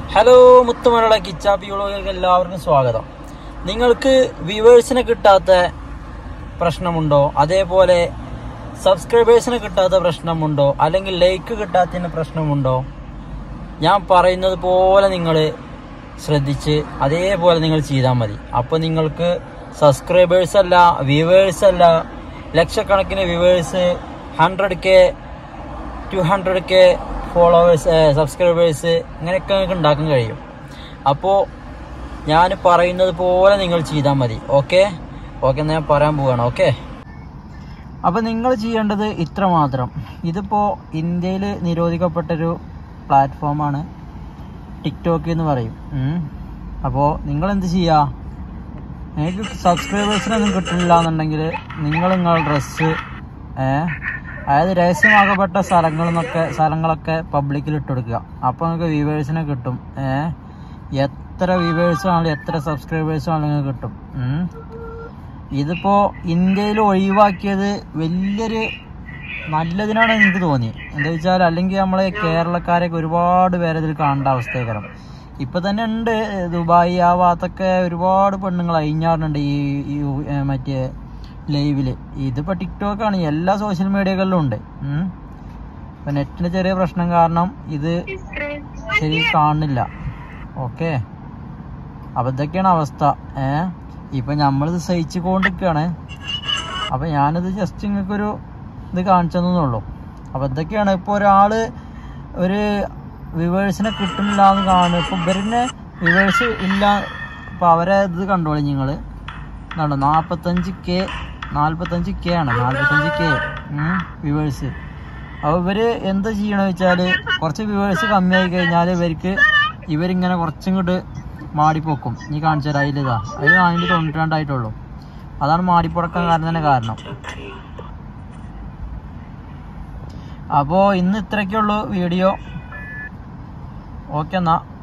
Hello മുത്തുമലയുടെ കിച്ചാപ്പി വ്ളോഗിലേക്ക് എല്ലാവർക്കും സ്വാഗതം നിങ്ങൾക്ക് വ്യൂവേഴ്സിനെ കിട്ടാത്ത പ്രശ്നമുണ്ടോ അതേപോലെ സബ്സ്ക്രൈബേഴ്സിനെ കിട്ടാത്ത പ്രശ്നമുണ്ടോ അല്ലെങ്കിൽ ലൈക്ക് കിട്ടാത്തതിന് പ്രശ്നമുണ്ടോ ഞാൻ പറയുന്നത് പോലെ നിങ്ങൾ ശ്രദ്ധിച്ച് അതേപോലെ നിങ്ങൾ ചെയ്താൽ മതി അപ്പോൾ നിങ്ങൾക്ക് സബ്സ്ക്രൈബേഴ്സ് അല്ല വ്യൂവേഴ്സ് അല്ല ലക്ഷക്കണക്കിന് viewers hundred K to hundred K followers subscribers ഇങ്ങനെയൊക്കെ നിങ്ങൾക്ക് ഉണ്ടാക്കാൻ കഴിയും അപ്പോൾ ഞാൻ പറയുന്നത് പോലെ നിങ്ങൾ ചെയ്താൽ മതി ഓക്കെ ഓക്കെ ഞാൻ പറയാൻ പോവുകയാണ് ഓക്കെ അപ്പോൾ നിങ്ങൾ ചെയ്യേണ്ടത് ഇത്ര മാത്രം ഇതിപ്പോൾ ഇന്ത്യയിൽ നിരോധിക്കപ്പെട്ടൊരു പ്ലാറ്റ്ഫോമാണ് ടിക്ടോക്ക് എന്ന് പറയും അപ്പോൾ നിങ്ങൾ എന്ത് ചെയ്യുക നിങ്ങൾക്ക് സബ്സ്ക്രൈബേഴ്സിനൊന്നും കിട്ടില്ല എന്നുണ്ടെങ്കിൽ നിങ്ങൾ നിങ്ങളുടെ ഡ്രസ്സ് അതായത് രഹസ്യമാക്കപ്പെട്ട സ്ഥലങ്ങളിൽ നിന്നൊക്കെ സ്ഥലങ്ങളൊക്കെ പബ്ലിക്കിൽ ഇട്ട് കൊടുക്കുക അപ്പോൾ നിങ്ങൾക്ക് വ്യൂവേഴ്സിനെ കിട്ടും ഏഹ് എത്ര വ്യൂവേഴ്സ് ആണെങ്കിലും എത്ര സബ്സ്ക്രൈബേഴ്സ് ആണെങ്കിലും നിങ്ങൾക്ക് കിട്ടും ഉം. ഇതിപ്പോ ഇന്ത്യയിൽ ഒഴിവാക്കിയത് വലിയൊരു നല്ലതിനാണ് എനിക്ക് തോന്നി എന്താ വെച്ചാൽ അല്ലെങ്കിൽ നമ്മളെ കേരളക്കാരൊക്കെ ഒരുപാട് പേരെ ഇതിൽ കാണേണ്ട അവസ്ഥയൊക്കെ ഇപ്പൊ തന്നെ ഉണ്ട് ദുബായ് ആ ഭാഗത്തൊക്കെ ഒരുപാട് പെണ്ണുങ്ങൾ അഴിഞ്ഞാടുന്നുണ്ട് ഈ ഈ യു- ഏ, മറ്റേ ലൈവില് ഇതിപ്പോ ടിക്ടോക്ക് ആണ് എല്ലാ സോഷ്യൽ മീഡിയകളിലും ഉണ്ട് ഉം. ഇപ്പൊ നെറ്റിന് ചെറിയ പ്രശ്നം കാരണം ഇത് ശരി കാണുന്നില്ല ഓക്കെ അപ്പൊ ഇതൊക്കെയാണ് അവസ്ഥ ഏ ഇപ്പൊ നമ്മളിത് സഹിച്ചു കൊണ്ടിരിക്കുകയാണ് അപ്പൊ ഞാനിത് ജസ്റ്റ് നിങ്ങൾക്കൊരു ഇത് കാണിച്ചു തന്നുള്ളൂ അപ്പൊ ഇതൊക്കെയാണ് ഇപ്പൊ ഒരാള് ഒരു വിവേഴ്സിനെ കിട്ടുന്നില്ല എന്ന് കാണും ഇപ്പൊ ഇവരിനെ വിവേഴ്സ് ഇല്ല ഇപ്പൊ അവരെ ഇത് കണ്ടോളി നിങ്ങള് കണ്ടോ നാപ്പത്തഞ്ച് കെ നാല്പത്തഞ്ച് കെ ആണ് നാല്പത്തഞ്ച് കെ വിവേഴ്സ് അപ്പോൾ ഇവര് എന്താ ചെയ്യണമെന്ന് വെച്ചാല് കുറച്ച് വിവേഴ്സ് കമ്മിയായി കഴിഞ്ഞാൽ ഇവർക്ക് ഇവരിങ്ങനെ കുറച്ചും കൂട്ട് മാടിപ്പോക്കും നീ കാണിച്ചു തരാം അതിലിതാ അതിൽ നാനൂറ്റി തൊണ്ണൂറ്റി രണ്ടായിട്ടുള്ളൂ അതാണ് മാടിപ്പുറക്കാൻ കാരണം തന്നെ കാരണം അപ്പോൾ ഇന്ന് ഇത്രയൊക്കെ ഉള്ളൂ വീഡിയോ ഓക്കെ എന്നാ